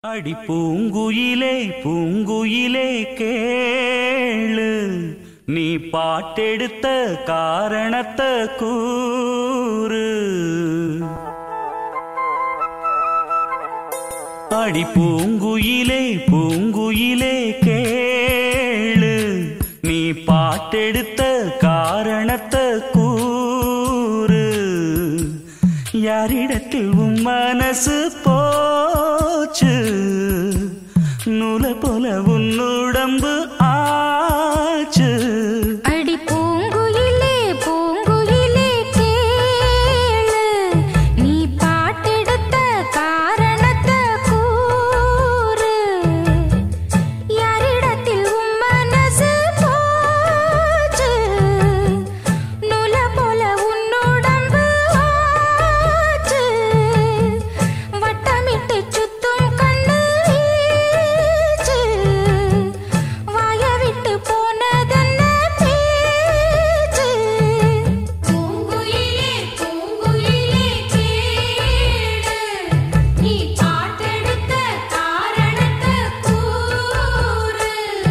அடி பூங்குயிலே பூங்குயிலே கேளு நீ பாட்டெடுத்த காரணத்தை கூறு அடி பூங்குயிலே பூங்குயிலே கேளு நீ பாட்டெடுத்த காரணத்தை கூறு யாரிடத்தில் உன் மனசு போச்சு நூல போல உன் உடம்பு ஆச்சு அடி பூங்குயிலே பூங்குயிலே கேளு நீ பாட்டெடுத்த காரணத்தை கூறு யாரிடத்தில் உன் மனசு போச்சு நூல போல உன் உடம்பு ஆச்சு வட்டமிட்டு சுத்தும் கண்ணு வீச்சு வாய விட்டு போனதென்ன பேச்சு பூங்குயிலே பூங்குயிலே கேளு நீ பாட்டெடுத்த காரணத்தை கூறு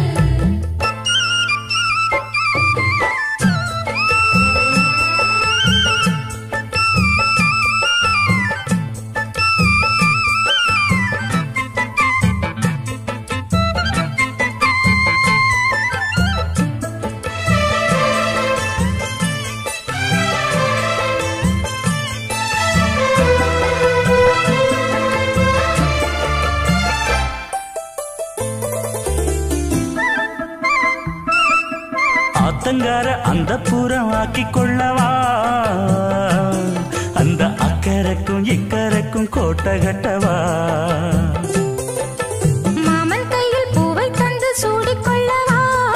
ஆத்தங்கார அந்த புறம் ஆக்கி கொள்ளவா அந்த அக்கறைக்கும் இக்கரைக்கும் கோட்டை கட்டவா மாமன் கையில் பூவை தந்து சூடிக்கொள்ளவா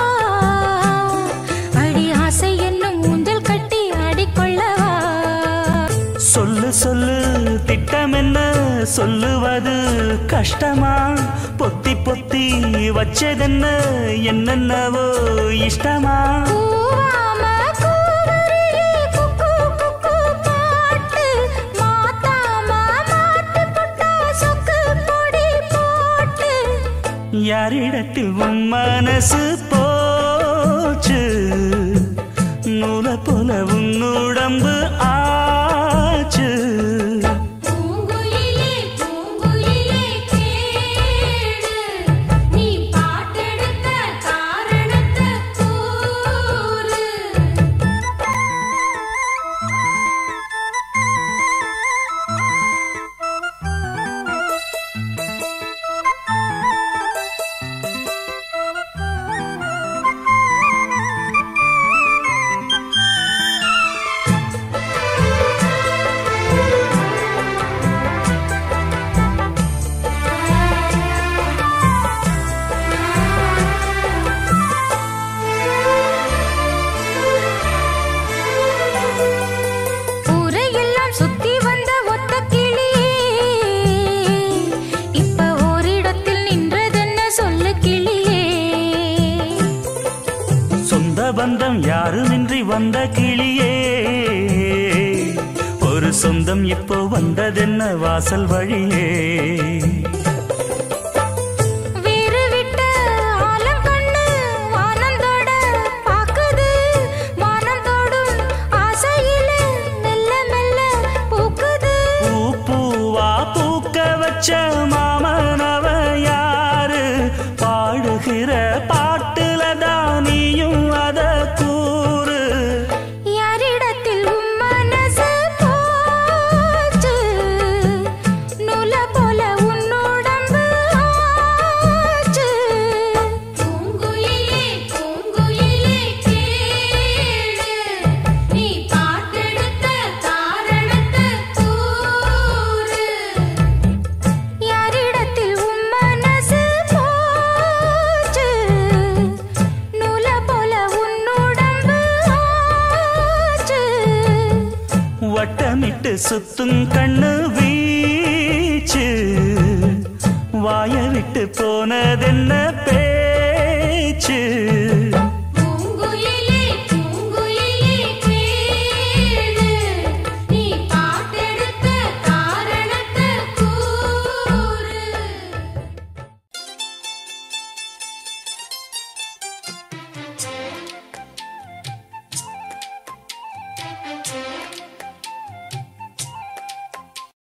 அடி ஆசை என்னும் ஊஞ்சல் கட்டி ஆடிக்கொள்ளவா சொல்லு சொல்லு திட்டம் என்ன சொல்லுவது கஷ்டமா பொத்தி பொத்தி வச்சதென்ன என்னென்னவோ இஷ்டமா கூவாம கூவருளி குக்கு குக்கு பாட்டு மாத்தாம மாட்டு புட்டா சொக்கு பொடி போட்டு யாரிடத்தில் உன் மனசு போச்சு நூல போல உன் உடம்பு ஆச்சு பூங்குயிலே பூங்குயிலே கேளு நீ பாட்டெடுத்த காரணத்தை கூறு ஊரையெல்லாம் சுத்தி வந்த ஒத்த கிளியே இப்ப ஓரிடத்தில் நின்றதென்ன சொல்லு கிளியே சொந்த பந்தம் யாருமின்றி வந்த கிளியே ஒரு சொந்தம் இப்போ வந்ததென்ன வாசல் வழியே வீறு விட்ட ஆலம் கண்ணு வானந்தோட பாக்குது வானந்தோடும் ஆசையில மெல்ல மெல்ல பூக்குது பூ பூவா பூக்க வச்ச மாமனவ யாரு பாடுகிற பாட்டுல தானியும் அத கூறு யாரிடத்தில் உன் மனசு போச்சு நூல போல உன் உடம்பு ஆச்சு பூங்குயிலே பூங்குயிலே கேளு நீ பாட்டெடுத்த காரணத்தை கூறு யாரிடத்தில் உன் மனசு போச்சு நூல போல உன் உடம்பு ஆச்சு வட்டமிட்டு சுத்தும் கண்ணு வீச்சு வாய விட்டு போனதென்ன பே